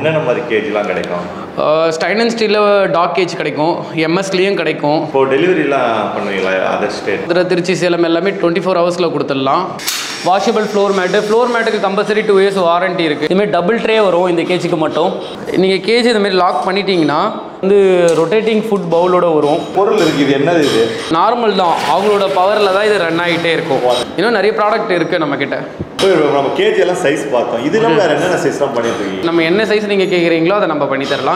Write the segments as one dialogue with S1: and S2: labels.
S1: என்னென்ன மாதிரி கேஜ்லாம் கிடைக்கும்
S2: ஸ்டைன் அண்ட் ஸ்டீலில் டாக் கேஜ் கிடைக்கும் எம்எஸ்லேயும் கிடைக்கும்
S1: இப்போ டெலிவரிலாம் பண்ணுவீங்களா அதர் ஸ்டேட்
S2: மதுரை திருச்சி சேலம் எல்லாமே டுவெண்ட்டி ஃபோர் ஹவர்ஸில் கொடுத்துடலாம் வாஷபிள் ஃப்ளோர் மேட்டு ஃப்ளோர் மேட்டுக்கு கம்பல்சரி டூ இயர்ஸ் வாரண்ட்டி இருக்குது இதுமாதிரி டபுள் ட்ரே வரும் இந்த கேஜுக்கு மட்டும் நீங்கள் கேஜ் இதுமாரி லாக் பண்ணிட்டீங்கன்னா வந்து ரொட்டேட்டிங் ஃபுட் பவுலோட வரும்
S1: பொருள் இருக்குது இது என்னது இது
S2: நார்மல் தான் அவங்களோட பவரில் தான் இது ரன் ஆகிட்டே இருக்கும் இன்னும் நிறைய ப்ராடக்ட் இருக்குது நம்மக்கிட்ட
S1: இப்போ நம்ம கேஜ் எல்லாம் சைஸ் பார்த்தோம் இது இல்லாமல் வேறு என்னென்ன சைஸ்லாம் பண்ணிட்டு இருக்கீங்க
S2: நம்ம என்ன சைஸ் நீங்கள் கேட்குறீங்களோ அதை நம்ம பண்ணி தரலாம்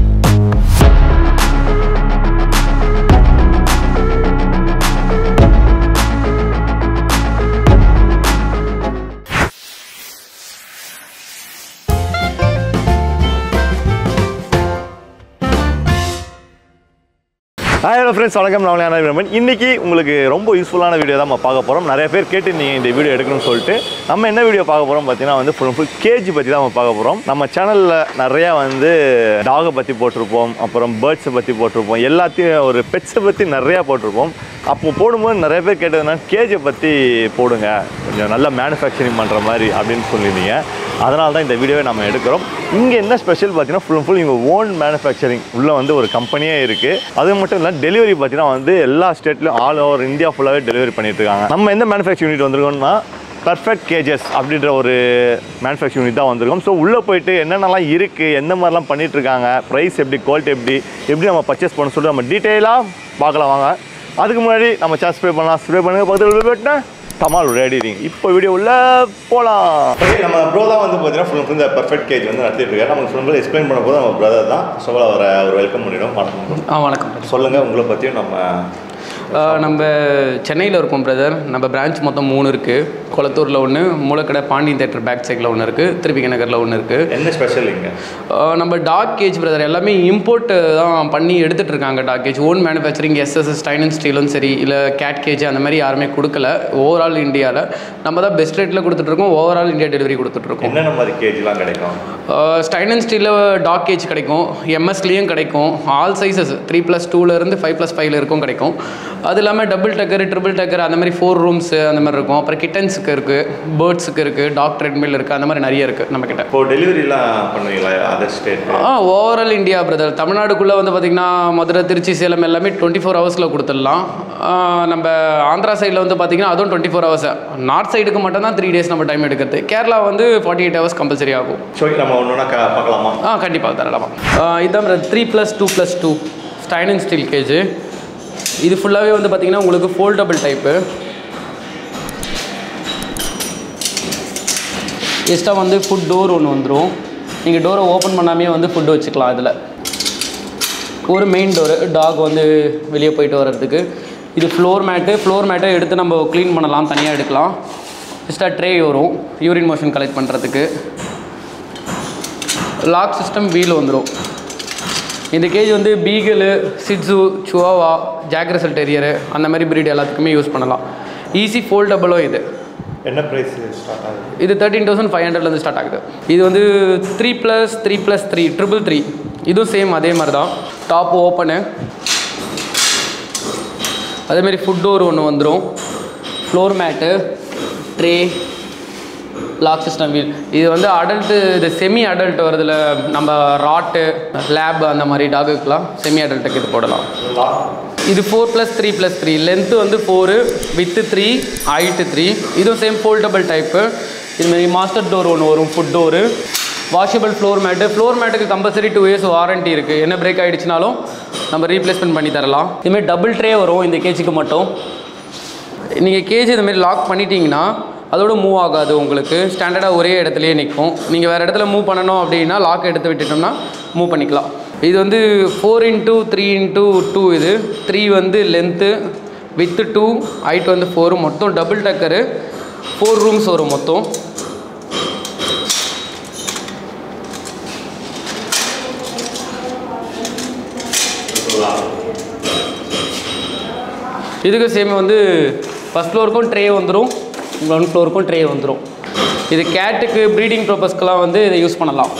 S1: ஹாய் ஹலோ ஃப்ரெண்ட்ஸ் வணக்கம் நான் ஞான விரும்பன் இன்னைக்கு உங்களுக்கு ரொம்ப யூஸ்ஃபுல்லான வீடியோ தான் நம்ம பார்க்க போகிறோம் நிறைய பேர் கேட்டு நீங்கள் இந்த வீடியோ எடுக்கணும்னு சொல்லிட்டு நம்ம என்ன வீடியோ பார்க்க போகிறோம் பார்த்தீங்கன்னா வந்து ஃபுல் ஃபுல் கேஜ் பற்றி தான் நம்ம பார்க்க போகிறோம் நம்ம சேனலில் நிறையா வந்து டாகை பற்றி போட்டிருப்போம் அப்புறம் பேர்ட்ஸை பற்றி போட்டிருப்போம் எல்லாத்தையும் ஒரு பெட்ஸை பற்றி நிறையா போட்டிருப்போம் அப்போ போடும்போது நிறைய பேர் கேட்டதுனா கேஜை பற்றி போடுங்க கொஞ்சம் நல்ல மேனுஃபேக்சரிங் பண்ணுற மாதிரி அப்படின்னு சொல்லியிருந்தீங்க அதனால தான் இந்த வீடியோவை நம்ம எடுக்கிறோம் இங்கே என்ன ஸ்பெஷல் பார்த்தீங்கன்னா ஃபுல் ஃபுல் இங்கே ஓன் மேனுஃபேக்சரிங் உள்ளே வந்து ஒரு கம்பெனியே இருக்குது அது மட்டும் இல்லை டெலிவரி பார்த்தீங்கன்னா வந்து எல்லா ஸ்டேட்லையும் ஆல் ஓவர் இந்தியா ஃபுல்லாகவே டெலிவரி பண்ணிட்டு இருக்காங்க நம்ம எந்த மேனுஃபேக்சரிங் யூனிட் வந்திருக்கோம்னா பர்ஃபெக்ட் கேஜஸ் அப்படின்ற ஒரு மேனுஃபேக்சரிங் யூனிட் தான் வந்திருக்கோம் ஸோ உள்ளே போயிட்டு என்னென்னலாம் இருக்குது எந்த மாதிரிலாம் பண்ணிட்டு இருக்காங்க ப்ரைஸ் எப்படி குவாலிட்டி எப்படி எப்படி நம்ம பர்ச்சேஸ் பண்ண சொல்லிட்டு நம்ம டீட்டெயிலாக பார்க்கலாம் வாங்க அதுக்கு முன்னாடி நம்ம சார்ஜ் ஸ்ப்ரே பண்ணலாம் ஸ்ப்ரே பண்ணுங்க பக்கத்தில் போயிட்டுனா கமால் ரெடிங் இப்போ வீடியோ உள்ள போகலாம் நம்ம ப்ரோ தான் வந்து பார்த்தீங்கன்னா ஃபுல் ஃபுல் இந்த பர்ஃபெக்ட் கேஜ் வந்து நடத்திட்டு இருக்காரு நமக்கு ஃபுல் எக்ஸ்பிளைன் பண்ண போது நம்ம பிரதர் தான் ஸோ அவரை அவர் வெல்கம் பண்ணிடும் வணக்கம்
S2: ஆ வணக்கம்
S1: சொல்லுங்கள் உங்களை பற்றியும் நம்ம
S2: ஆஹ் நம்ம சென்னையில் இருக்கோம் பிரதர் நம்ம பிரான்ச் மொத்தம் மூணு இருக்குது குளத்தூரில் ஒன்று மூலக்கடை பாண்டியன் தேட்டர் பேக் சைடில் ஒன்று இருக்குது திருப்பிக நகரில் ஒன்று இருக்குது
S1: என்ன ஸ்பெஷல் இங்கே
S2: நம்ம டாக் கேஜ் பிரதர் எல்லாமே இம்போர்ட் தான் பண்ணி எடுத்துகிட்டு இருக்காங்க dog cage own manufacturing SSS stain and ஸ்டீலும் சரி இல்லை கேட் கேஜ் அந்த மாதிரி யாருமே கொடுக்கல ஓவரால் இந்தியாவில் நம்ம தான் பெஸ்ட் ரேட்டில் கொடுத்துட்ருக்கோம் ஓவரால் இந்தியா டெலிவரி கொடுத்துட்ருக்கோம்
S1: என்னென்ன மாதிரி கேஜ்லாம் கிடைக்கும்
S2: ஸ்டைன் அண்ட் ஸ்டீலில் டாக் கேஜ் கிடைக்கும் எம்எஸ்லேயும் கிடைக்கும் ஆல் சைஸஸ் த்ரீ ப்ளஸ் டூலேருந்து ஃபைவ் ப்ளஸ் ஃபைவ்ல இருக்கும் கிடைக்கும் அது இல்லாமல் டபுள் டக்கர் ட்ரிபிள் டக்கர் அந்த மாதிரி ஃபோர் ரூம்ஸ் அந்த மாதிரி இருக்கும் அப்புறம் கிட்டன்ஸுக்கு இருக்குது பேர்ட்ஸுக்கு இருக்குது டாக் ட்ரெட்மில் இருக்குது அந்த மாதிரி நிறைய இருக்குது நம்மக்கிட்ட
S1: இப்போ டெலிவரிலாம் பண்ணுவீங்களா அதர் ஸ்டேட்
S2: ஆ ஓவரால் இந்தியா பிரதர் தமிழ்நாடுக்குள்ளே வந்து பார்த்திங்கன்னா மதுரை திருச்சி சேலம் எல்லாமே டுவெண்ட்டி ஃபோர் ஹவர்ஸில் கொடுத்துடலாம் ஆ, நம்ம ஆந்திரா சைடில் வந்து பார்த்திங்கன்னா அதுவும் டுவெண்ட்டி ஃபோர் ஹவர்ஸ் நார்த் சைடுக்கு மட்டும் தான் த்ரீ டேஸ் நம்ம டைம் எடுக்கிறது கேரளா வந்து ஃபார்ட்டி எயிட் ஹவர்ஸ் கம்பல்சரி ஆகும்
S1: ஸோ நம்ம ஒன்று ஒன்றா பார்க்கலாமா
S2: ஆ கண்டிப்பாக தரலாமா இதுதான் three plus two plus two stain and steel cage இது ஃபுல்லாகவே வந்து பார்த்திங்கன்னா உங்களுக்கு ஃபோல்டபுள் டைப்பு எக்ஸ்ட்ரா வந்து ஃபுட் டோர் ஒன்று வந்துடும் நீங்கள் டோரை ஓப்பன் பண்ணாமே வந்து ஃபுட்டு வச்சுக்கலாம் இதில் ஒரு மெயின் டோரு டாக் வந்து வெளியே போயிட்டு வர்றதுக்கு இது ஃப்ளோர் மேட்டு ஃப்ளோர் மேட்டை எடுத்து நம்ம க்ளீன் பண்ணலாம் தனியாக எடுக்கலாம் எக்ஸ்ட்ரா ட்ரே வரும் யூரின் மோஷன் கலெக்ட் பண்ணுறதுக்கு லாக் சிஸ்டம் வீல் வந்துடும் இந்த கேஜ் வந்து பீகலு சிட்ஸு சுவாவா ஜாக்ரசல் டெரியரு அந்த மாதிரி breed எல்லாத்துக்குமே யூஸ் பண்ணலாம் ஈஸி ஃபோல்டபுளும் இது
S1: என்ன ப்ரைஸ் ஸ்டார்ட் ஆகுது
S2: இது தேர்ட்டீன் தௌசண்ட் ஃபைவ் ஹண்ட்ரட்லேருந்து ஸ்டார்ட் ஆகுது இது வந்து three plus three plus three triple three இதுவும் சேம் அதே மாதிரி தான் டாப் ஓப்பனு அதேமாரி ஃபுட் டோர் ஒன்று வந்துடும் floor mat tray lock system wheel இது வந்து அடல்ட்டு இது செமி அடல்ட் வருதுல நம்ம ராட்டு லேப் அந்த மாதிரி டாகுக்கெலாம் செமி அடல்ட்டுக்கு இது போடலாம் இது four plus three plus three length வந்து four with three height three இதுவும் சேம் ஃபோல்டபுள் டைப்பு இதுமாரி மாஸ்டர் டோர் ஒன்று வரும் food door washable floor mat floor மேட்டுக்கு கம்பல்சரி டூ இயர்ஸ் வாரண்ட்டி இருக்குது என்ன பிரேக் ஆகிடுச்சினாலும் நம்ம ரீப்ளேஸ்மெண்ட் பண்ணி தரலாம் இதுமாரி டபுள் ட்ரே வரும் இந்த கேஜுக்கு மட்டும் நீங்கள் கேஜ் இதுமாரி லாக் பண்ணிட்டீங்கன்னா அதோட மூவ் ஆகாது உங்களுக்கு ஸ்டாண்டர்டாக ஒரே இடத்துலையே நிற்கும் நீங்கள் வேறு இடத்துல மூவ் பண்ணணும் அப்படின்னா லாக் எடுத்து விட்டுட்டோம்னா மூவ் பண்ணிக்கலாம் இது வந்து four into three into two இது த்ரீ வந்து லென்த்து வித்து டூ ஹைட் வந்து ஃபோரு மொத்தம் டபுள் டக்கரு ஃபோர் ரூம்ஸ் வரும் மொத்தம் இதுக்கு சேம் வந்து ஃபஸ்ட் ஃப்ளோருக்கும் ட்ரே வந்துடும் கிரவுண்ட் ஃப்ளோருக்கும் ட்ரே வந்துடும் இது கேட்டுக்கு ப்ரீடிங் பர்பஸ்க்கெலாம் வந்து இதை யூஸ் பண்ணலாம்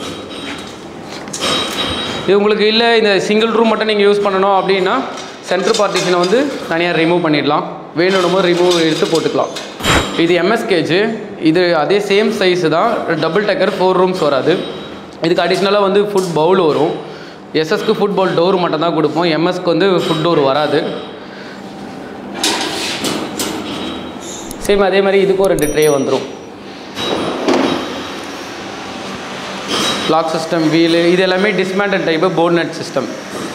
S2: இது உங்களுக்கு இல்லை இந்த சிங்கிள் ரூம் மட்டும் நீங்கள் யூஸ் பண்ணணும் அப்படின்னா சென்டர் பார்ட்டிஷனை வந்து தனியாக ரிமூவ் பண்ணிடலாம் வேணுமோ ரிமூவ் எடுத்து போட்டுக்கலாம் இது எம்எஸ் கேஜ் இது அதே சேம் சைஸு தான் டபுள் டக்கர் ஃபோர் ரூம்ஸ் வராது இதுக்கு அடிஷ்னலாக வந்து ஃபுட் பவுல் வரும் எஸ்எஸ்க்கு ஃபுட் பவுல் டோர் மட்டும் தான் கொடுப்போம் எம்எஸ்க்கு வந்து ஃபுட் டோர் வராது சேம் அதே மாதிரி இதுக்கும் ரெண்டு ட்ரே வந்துடும் லாக் சிஸ்டம் வீலு இது எல்லாமே dismantle type bolt nut system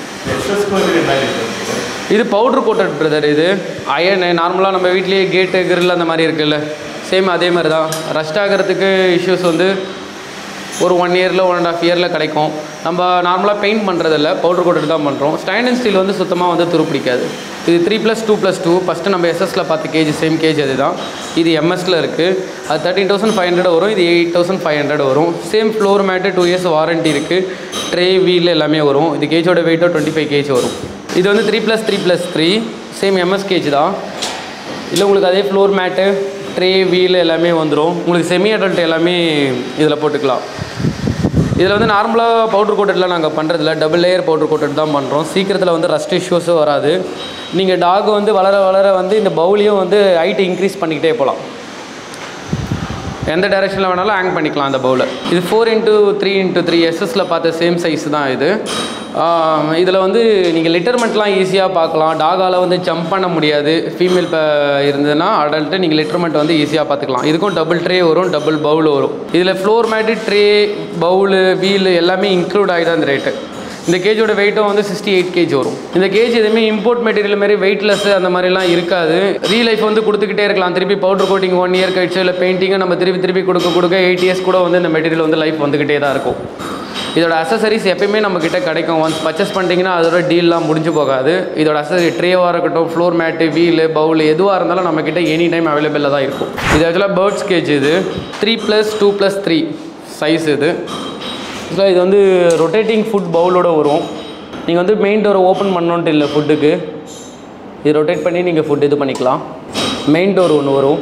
S2: இது பவுட்ரு கோட்டட் பிரதர் இது அயன் நார்மலாக நம்ம வீட்லேயே கேட்டு கிரில் அந்த மாதிரி இருக்குல்ல சேம் அதே மாதிரி தான் ரஸ்ட் ஆகிறதுக்கு இஷ்யூஸ் வந்து ஒரு ஒன் இயரில் ஒன் அண்ட் ஆஃப் இயரில் கிடைக்கும் நம்ம நார்மலாக பெயிண்ட் பண்ணுறதில்ல பவுடர் கோட்டட் தான் பண்ணுறோம் ஸ்டாண்ட் அண்ட் ஸ்டீல் வந்து சுத்தமாக வந்து துரு பிடிக்காது இது three plus two plus two first நம்ம எஸ்எஸ்ல பார்த்த கேஜி சேம் கேஜி அது தான் இது எம்எஸ்ல இருக்குது அது தேர்ட்டின் தௌசண்ட் ஃபைவ் ஹண்ட்ரட் வரும் இது எயிட் தௌசண்ட் ஃபைவ் ஹண்ட்ரட் வரும் same floor mat two years warranty இருக்குது ட்ரே வீல் எல்லாமே வரும் இது கேஜோட வெயிட்டோ டுவெண்ட்டி ஃபைவ் கேஜ் வரும் இது வந்து three plus three plus three same MS cage தான் இல்லை உங்களுக்கு அதே ஃப்ளோர் மேட்டு ட்ரே வீல் எல்லாமே வந்துடும் உங்களுக்கு செமி அடல்ட் எல்லாமே இதில் போட்டுக்கலாம் இதில் வந்து நார்மலாக பவுடர் கோட்டட்லாம் நாங்கள் பண்ணுறதில்ல டபுள் லேயர் பவுடர் கோட்டட் தான் பண்ணுறோம் சீக்கிரத்தில் வந்து ரஸ்ட் இஷ்யூஸும் வராது நீங்கள் டாக் வந்து வளர வளர வந்து இந்த பவுலையும் வந்து ஹைட் இன்க்ரீஸ் பண்ணிக்கிட்டே போகலாம் எந்த டைரெக்ஷனில் வேணாலும் ஹேங் பண்ணிக்கலாம் அந்த பவுலை இது four into three into three எஸ்எஸில் பார்த்த சேம் சைஸ் தான் இது இதில் வந்து நீங்கள் லிட்டர்மெண்ட்லாம் ஈஸியாக பார்க்கலாம் டாகால் வந்து ஜம்ப் பண்ண முடியாது ஃபீமேல் இப்போ இருந்ததுன்னா அடல்ட்டு நீங்கள் லிட்டர்மெண்ட் வந்து ஈஸியாக பார்த்துக்கலாம் இதுக்கும் டபுள் ட்ரே வரும் டபுள் பவுல் வரும் இதில் floor mat tray bowl wheel எல்லாமே இன்க்ளூட் ஆகி தான் இந்த ரேட்டு இந்த கேஜோட வெயிட்டும் வந்து சிக்ஸ்டி எயிட் கேஜ் வரும் இந்த கேஜ் எதுவுமே இம்போர்ட் மெட்டீரியல் மாதிரி வெயிட்லெஸ் அந்த மாதிரிலாம் இருக்காது ரீ லைஃப் வந்து கொடுத்துக்கிட்டே இருக்கலாம் திருப்பி பவுடர் கோட்டிங் ஒன் இயர் கழிச்சு இல்லை பெயிண்டிங்கை நம்ம திருப்பி திருப்பி கொடுக்க கொடுக்க எயிட் இயர்ஸ் கூட வந்து இந்த மெட்டீரியல் வந்து லைஃப் வந்துக்கிட்டே தான் இருக்கும் இதோட அசசரிஸ் எப்பயுமே நம்ம கிட்ட கிடைக்கும் ஒன்ஸ் பர்ச்சேஸ் பண்ணிட்டீங்கன்னா அதோட டீல்லாம் முடிஞ்சு போகாது இதோட அசசரி ட்ரேவாக இருக்கட்டும் ஃப்ளோர் மேட்டு வீலு பவுல் எதுவாக இருந்தாலும் நம்ம கிட்ட எனி டைம் அவைலபிளாக தான் இருக்கும் இது ஆக்சுவலாக பேர்ட்ஸ் கேஜ் இது three plus two plus three size இது ஆக்சுவலாக இது வந்து ரொட்டேட்டிங் ஃபுட் பவுலோட வரும் நீங்கள் வந்து மெயின் டோரை ஓப்பன் பண்ணணுன்ட்டு இல்லை ஃபுட்டுக்கு இது ரொட்டேட் பண்ணி நீங்கள் ஃபுட் இது பண்ணிக்கலாம் மெயின் டோர் ஒன்று வரும்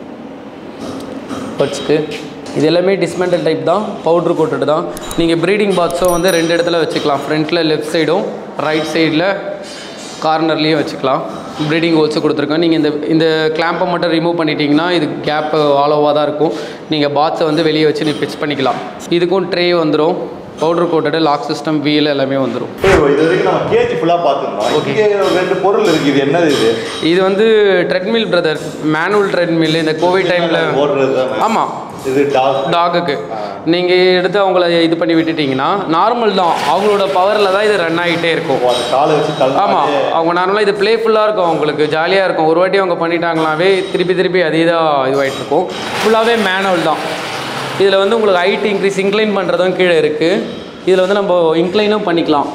S2: பட்ஸ்க்கு இது எல்லாமே டிஸ்மேண்டல் டைப் தான் பவுட்ரு கோட்டட் தான் நீங்கள் ப்ரீடிங் பாக்ஸும் வந்து ரெண்டு இடத்துல வச்சுக்கலாம் ஃப்ரண்ட்டில் லெஃப்ட் சைடும் ரைட் சைடில் கார்னர்லேயும் வச்சுக்கலாம் ப்ரீடிங் ஹோல்ஸு கொடுத்துருக்கோம் நீங்கள் இந்த இந்த கிளாம்பை மட்டும் ரிமூவ் பண்ணிட்டீங்கன்னா இது கேப்பு ஆலோவாக தான் இருக்கும் நீங்கள் பாக்ஸை வந்து வெளியே வச்சு நீ ஃபிக்ஸ் பண்ணிக்கலாம் இதுக்கும் ட்ரே வந்துடும் powder coated lock system wheel எல்லாமே வந்துடும்
S1: இது வரைக்கும் நம்ம கேஜ் ஃபுல்லாக பார்த்துருந்தோம் இங்கே ஒரு ரெண்டு பொருள் இருக்குது இது என்னது இது
S2: இது வந்து ட்ரெட்மில் பிரதர் மேனுவல் ட்ரெட்மில் இந்த கோவிட் டைமில்
S1: ஓடுறது தானே
S2: ஆமாம்
S1: இது டாக்
S2: டாகுக்கு நீங்கள் எடுத்து அவங்கள இது பண்ணி விட்டுட்டீங்கன்னா நார்மல் தான் அவங்களோட பவரில் தான் இது ரன் ஆகிட்டே இருக்கும்
S1: அந்த காலை வச்சு தள்ளி
S2: ஆமாம் அவங்க நார்மலாக இது ப்ளேஃபுல்லாக இருக்கும் அவங்களுக்கு ஜாலியாக இருக்கும் ஒரு வாட்டி அவங்க பண்ணிட்டாங்களாவே திருப்பி திருப்பி அதே தான் இதுவாகிட்டு இருக்கும் ஃபுல்லாகவே மேனுவல் தான் இதில் வந்து உங்களுக்கு ஹைட் இன்க்ரீஸ் இன்க்ளைன் பண்ணுறதும் கீழே இருக்குது இதில் வந்து நம்ம இன்க்ளைனும் பண்ணிக்கலாம்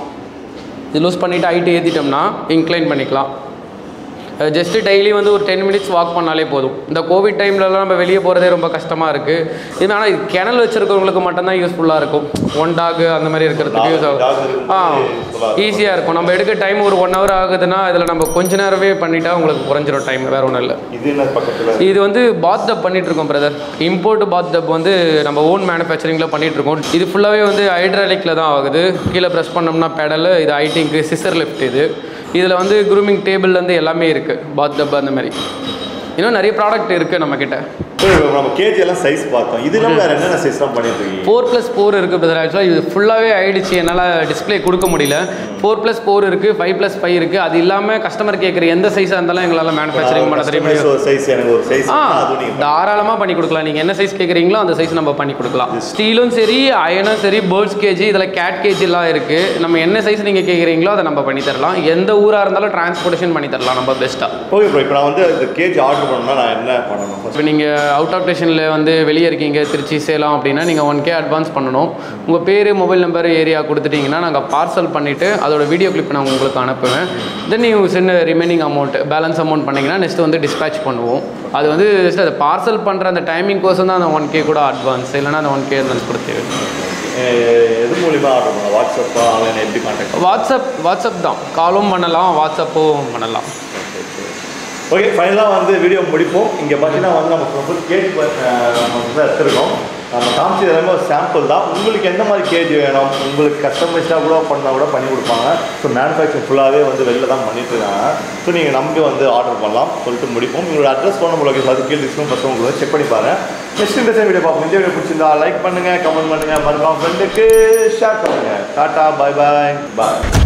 S2: இது லூஸ் பண்ணிவிட்டு ஹைட்டு ஏற்றிட்டோம்னா இன்க்ளைன் பண்ணிக்கலாம் ஜஸ்ட்டு டெய்லி வந்து ஒரு டென் மினிட்ஸ் வாக் பண்ணாலே போதும் இந்த கோவிட் டைம்லலாம் நம்ம வெளியே போகிறதே ரொம்ப கஷ்டமாக இருக்குது இது ஆனால் இது கிணல் வச்சுருக்கவங்களுக்கு மட்டும்தான் யூஸ்ஃபுல்லாக இருக்கும் ஒன் டாக் அந்த மாதிரி இருக்கிறதுக்கு யூஸ்
S1: Dog
S2: ஆகும்
S1: இருக்கும்போது
S2: ஆ
S1: useful ஆ
S2: ஈஸியாக இருக்கும் நம்ம எடுக்க டைம் ஒரு ஒன் ஹவர் ஆகுதுன்னா இதில் நம்ம கொஞ்ச நேரமே பண்ணிட்டா உங்களுக்கு குறைஞ்சிரும் டைம் வேறு ஒன்றும் இல்லை
S1: இது என்ன பக்கத்தில்
S2: இது வந்து பாத் டப் பண்ணிட்டு இருக்கோம் பிரதர் இம்போர்ட் பாத் டப் வந்து நம்ம ஓன் மேனுஃபேக்சரிங்கில் பண்ணிட்டு இருக்கோம் இது ஃபுல்லாகவே வந்து ஹைட்ராலிக்கில் தான் ஆகுது கீழே ப்ரெஸ் பண்ணோம்னா பெடல் இது ஐட்டிங்க்கு சிசர் லிஃப்ட் இது இதில் வந்து குரூமிங் டேபிள்லேருந்து எல்லாமே இருக்குது பாத் டப் அந்த மாதிரி இன்னும் நிறைய ப்ராடக்ட் இருக்குது நம்மக்கிட்ட
S1: நம்ம கேஜ் எல்லாம் சைஸ் பார்த்தோம் இது இல்லாமல் வேறு என்னென்ன சைஸ்லாம் பண்ணிட்டு இருக்கீங்க
S2: ஃபோர் ப்ளஸ் ஃபோர் இருக்குது பிரதர் ஆக்சுவலாக இது ஃபுல்லாகவே ஆயிடுச்சு என்னால் டிஸ்ப்ளே கொடுக்க முடியல ஃபோர் ப்ளஸ் ஃபோர் இருக்குது ஃபைவ் ப்ளஸ் ஃபைவ் இருக்குது அது இல்லாமல் கஸ்டமர் கேட்குற எந்த சைஸாக இருந்தாலும் எங்களால் மேனுஃபேக்சரிங் பண்ண தெரிய முடியும்
S1: ஒரு சைஸ் எனக்கு ஒரு சைஸ்
S2: ஆ
S1: அதுவும் நீங்கள்
S2: தாராளமாக பண்ணி கொடுக்கலாம் நீங்கள் என்ன சைஸ் கேட்குறீங்களோ அந்த சைஸ் நம்ம பண்ணி கொடுக்கலாம் ஸ்டீலும் சரி அயனும் சரி பேர்ட்ஸ் கேஜி இதில் கேட் கேஜிலாம் இருக்குது நம்ம என்ன சைஸ் நீங்கள் கேட்குறீங்களோ அதை நம்ம பண்ணி தரலாம் எந்த ஊராக இருந்தாலும் டிரான்ஸ்போர்ட்டேஷன் பண்ணி தரலாம் நம்ம பெஸ்ட்டாக
S1: ஓகே ப்ரோ இப்போ நான் வந்து இந்த கேஜ் ஆர்டர் பண்ணணும்னா நான் என்ன பண்ணணும் first?
S2: இப்போ நீங்கள் அவுட் ஆஃப் ஸ்டேஷனில் வந்து வெளியே இருக்கீங்க திருச்சி சேலம் அப்படின்னா நீங்கள் ஒன் கே அட்வான்ஸ் பண்ணணும் உங்கள் பேர் மொபைல் நம்பர் ஏரியா கொடுத்துட்டீங்கன்னா நாங்கள் பார்சல் பண்ணிவிட்டு அதோட வீடியோ கிளிப் நான் உங்களுக்கு அனுப்புவேன் தென் நீங்கள் சின்ன ரிமைனிங் அமௌண்ட் பேலன்ஸ் அமௌண்ட் பண்ணிங்கன்னா நெக்ஸ்ட் வந்து டிஸ்பேச் பண்ணுவோம் அது வந்து ஜஸ்ட் அதை பார்சல் பண்ணுற அந்த டைமிங் கோசம் தான் அந்த ஒன் கே கூட அட்வான்ஸ் இல்லைன்னா அந்த ஒன் கே அட்வான்ஸ் கொடுத்து
S1: அஹ் எது மூலியமாக ஆர்டர் பண்ணலாம் வாட்ஸ்அப்பா ஆன்லைன் எப்படி கான்டாக்ட்
S2: வாட்ஸ்அப் வாட்ஸ்அப் தான் காலும் பண்ணலாம் வாட்ஸ்அப்பும் பண்ணலாம்
S1: ஓகே ஃபைனலாக வந்து வீடியோ முடிப்போம் இங்கே பார்த்தீங்கன்னா வந்து நம்ம ஃபுல் கேஜ் நம்ம வந்து எடுத்துருக்கோம் நம்ம காமிச்சது எல்லாமே ஒரு சாம்பிள் தான் உங்களுக்கு எந்த மாதிரி கேஜ் வேணும் உங்களுக்கு கஸ்டமைஸ்டாக கூட பண்ணால் கூட பண்ணி கொடுப்பாங்க ஸோ மேனுஃபேக்சரிங் ஃபுல்லாகவே வந்து வெளில தான் பண்ணிட்டு இருக்காங்க ஸோ நீங்கள் நம்பி வந்து ஆர்டர் பண்ணலாம் சொல்லிட்டு முடிப்போம் உங்களோட அட்ரஸ் ஃபோன் நம்பர் லொகேஷன் அது கீழே டிஸ்கவுண்ட் ஃபஸ்ட் உங்களுக்கு செக் பண்ணி பாருங்க நெக்ஸ்ட் இந்த வீடியோ பார்ப்போம் இந்த வீடியோ பிடிச்சிருந்தா லைக் பண்ணுங்கள் கமெண்ட் பண்ணுங்கள் மறக்காம ஃப்ரெண்டுக்கு ஷேர் பண்ணுங்கள் டாட்டா பாய் பாய் பாய்